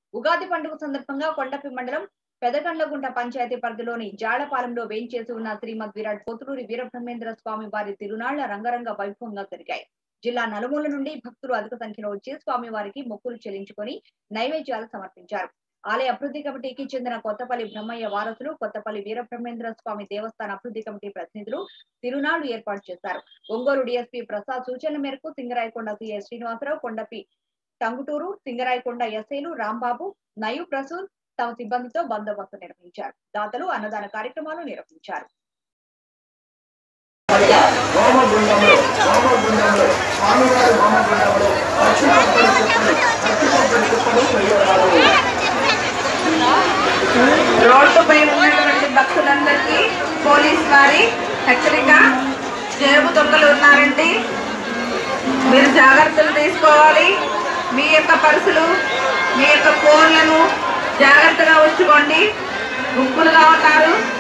ఉగాది పండుగ సందర్భంగా కొండపి మండలం పెదకండ్లగుంట పంచాయతీ పరిధిలోని జాడపాలెంలో వేయించేసి ఉన్న శ్రీమద్ విరాట్ పోతులూరి వీరబ్రహ్మేంద్ర స్వామి వారి తిరునాళ్ల రంగరంగ వైభవంగా జరిగాయి జిల్లా నలుమూల నుండి భక్తులు అధిక సంఖ్యలో వచ్చి స్వామి వారికి మొక్కులు చెల్లించుకొని నైవేద్యాలు సమర్పించారు ఆలయ అభివృద్ధి కమిటీకి చెందిన కొత్తపల్లి బ్రహ్మయ్య వారసులు కొత్తపల్లి వీరబ్రహ్మేంద్ర స్వామి దేవస్థాన అభివృద్ధి కమిటీ ప్రతినిధులు తిరునాళ్లు ఏర్పాటు చేశారు ఒంగోలు డిఎస్పీ ప్రసాద్ సూచనల మేరకు సింగరాయకొండ సిఐ శ్రీనివాసరావు కొండపి టంగుటూరు సింగరాయకొండ ఎస్ఐలు రాంబాబు నయు ప్రసూన్ తమ సిబ్బందితో బందోబస్తు నిర్వహించారు దాతలు అన్నదాన కార్యక్రమాలు నిర్వహించారు హోమగుండంలో హోమగుండంలో స్వామివారి హోమగుండంలో పచ్చి కొబ్బరి చెప్పలు పచ్చి కొబ్బరి చెప్పలు వేయరాదు రోడ్డుపై ఉన్నటువంటి భక్తులందరికీ పోలీస్ వారి హెచ్చరిక జేబు దొంగలు ఉన్నారండి మీరు జాగ్రత్తలు తీసుకోవాలి మీ యొక్క పర్సులు మీ యొక్క ఫోన్లను జాగ్రత్తగా ఉంచుకోండి గుంపులుగా ఉన్నారు